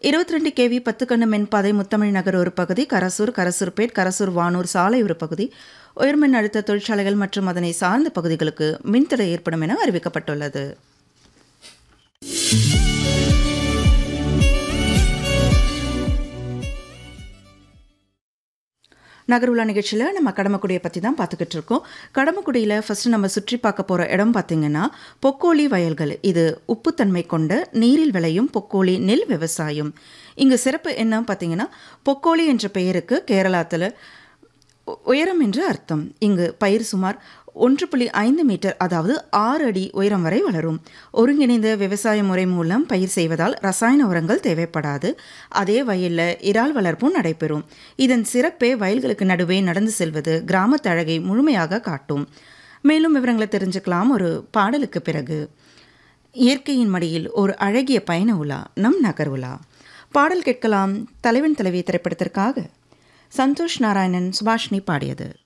இருபத்தி ரெண்டு கேவி பத்து கண்ணு மென்பாதை முத்தமிழ் நகர் ஒரு பகுதி கரசூர் கரசூர்பேட் கரசூர் வானூர் சாலை ஒரு பகுதி உயர்மின் அழுத்த தொழிற்சாலைகள் மற்றும் அதனை சார்ந்த பகுதிகளுக்கு மின்தடை ஏற்படும் என அறிவிக்கப்பட்டுள்ளது நகருலா நிகழ்ச்சியில் நம்ம கடமக்குடியை பற்றி தான் பார்த்துக்கிட்டு இருக்கோம் கடமக்குடியில் ஃபஸ்ட்டு நம்ம சுற்றி பார்க்க போகிற இடம் பார்த்திங்கன்னா பொக்கோழி வயல்கள் இது உப்புத்தன்மை கொண்ட நீரில் விளையும் பொக்கோழி நெல் விவசாயம் இங்கு சிறப்பு என்ன பார்த்தீங்கன்னா பொக்கோழி என்ற பெயருக்கு கேரளாத்தில் உயரம் என்று அர்த்தம் இங்கு பயிர் சுமார் ஒன்று புள்ளி ஐந்து மீட்டர் அதாவது ஆறு அடி உயரம் வரை வளரும் ஒருங்கிணைந்த விவசாய முறை மூலம் பயிர் செய்வதால் ரசாயன உரங்கள் தேவைப்படாது அதே வயலில் இறால் வளர்ப்பும் நடைபெறும் இதன் சிறப்பே வயல்களுக்கு நடுவே நடந்து செல்வது கிராமத்து அழகை முழுமையாக காட்டும் மேலும் விவரங்களை தெரிஞ்சுக்கலாம் ஒரு பாடலுக்கு பிறகு இயற்கையின் மடியில் ஒரு அழகிய பயண உலா நம் நகர் உலா பாடல் கேட்கலாம் தலைவன் தலைவி திரைப்படத்திற்காக சந்தோஷ் நாராயணன் சுபாஷினி பாடியது